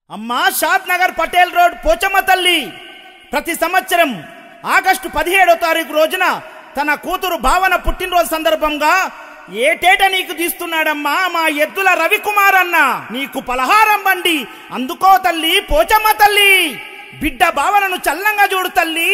అమ్మా షాద్ నగర్ పటేల్ రోడ్ పోచమ్మ తల్లి ప్రతి సంవత్సరం ఆగస్టు పదిహేడో తారీఖు రోజున తన కూతురు భావన పుట్టినరోజు సందర్భంగా ఏటేట నీకు తీస్తున్నాడమ్మా మా ఎద్దుల రవికుమార్ అన్న నీకు పలహారం బండి అందుకో తల్లి పోచమ్మ తల్లి బిడ్డ భావనను చల్లంగా చూడు తల్లి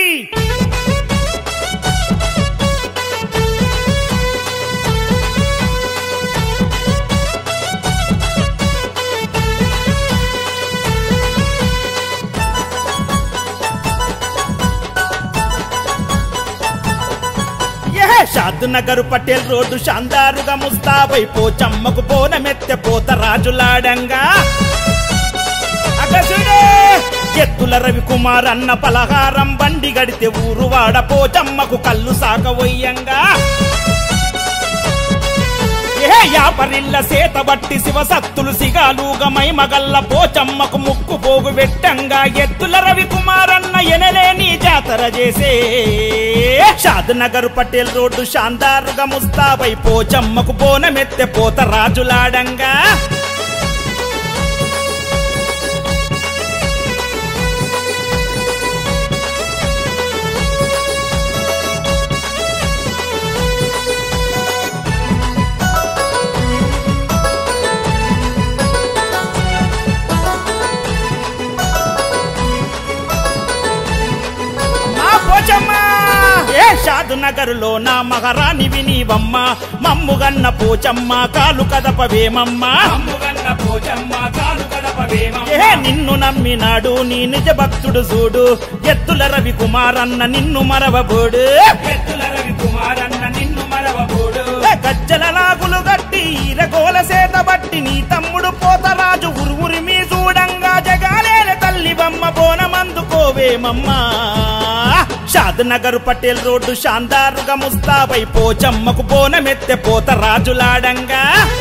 ఏ షాద్ నగర్ పటేల్ రోడ్డు షాందారుగా ముస్తాబై పోచమ్మకు పోనమెత్తె పోత రాజులాడంగా అగసుడే ఎత్తుల రవికుమార్ అన్న పలహారం బండి గడితే ఊరువాడ పోచమ్మకు కళ్ళు సాగవయ్యంగా ఏ యాపరిల్ల సేత బట్టి శివసత్తులు సిగాలుగమై మగల్ల పోచమ్మకు ముక్కు పోగు పెట్టంగా ఎత్తుల రవికుమారన్న ఎనలేని జాతర చేసే షాద్ నగర్ పటేల్ రోడ్డు షాందారుగా ముస్తాబై పోచమ్మకు బోనమెత్తె పోత రాజులాడంగా నా పోచమ్మ ఏ షాదు నగరులో నా మహారాణివి నీవమ్మ మమ్ముగన్న పోచమ్మ కాలు కదపవేమమ్మ అమ్ముగన్న పోచమ్మ కాలు కదపవేమమ్మ. ఏ నిన్ను నమ్మినాడు నీ నిజ భక్తుడు చూడు ఎత్తుల రవి కుమారన్న నిన్ను మరవబోడు ఎత్తుల రవి కుమారన్న నిన్ను మరవబోడు ఏ గజ్జల నాగులు గట్టి ఈరగోల సేత బట్టి నీ తమ్ముడు పోతరాజు ఉరుమురి మీ చూడంగా జగాలేల తల్లి బొమ్మ బోనమందుకోవేమమ్మా షాద్ నగర్ పటేల్ రోడ్డు షాందారుగా ముస్తాబై పోచమ్మకు బోనమెత్తె పోత రాజులాడంగా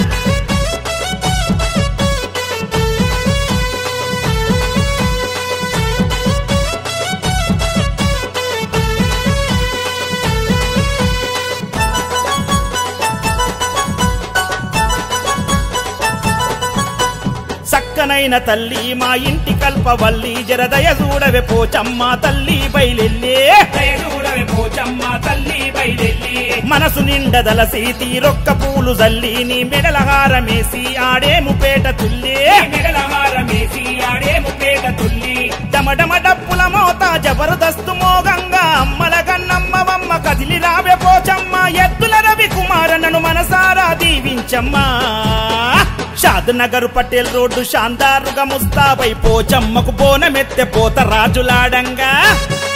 సక్కనైన తల్లి మా ఇంటి కల్పవల్లి జరదయ చూడవే పోచమ్మ తల్లి బయలెల్లే దయచూడవే పోచమ్మ తల్లి బయలెల్లి మనసు నిండదలసి తీరొక్క పూలు జల్లి నీ మెడల హారమేసి ఆడేము పేట తుల్లే మెడల హారమేసి ఆడేము పేట తుల్లి డమడమ డప్పుల మోత జబర్దస్తు మోగంగా అమ్మల గన్నమ్మవమ్మ కదిలి రావే పోచమ్మ ఎద్దుల రవి కుమారన్నను మనసారా దీవించమ్మా షాద్ నగర్ పటేల్ రోడ్డు షాందారుగా ముస్తాబై పోచమ్మకు బోనమెత్తె పోత రాజులాడంగా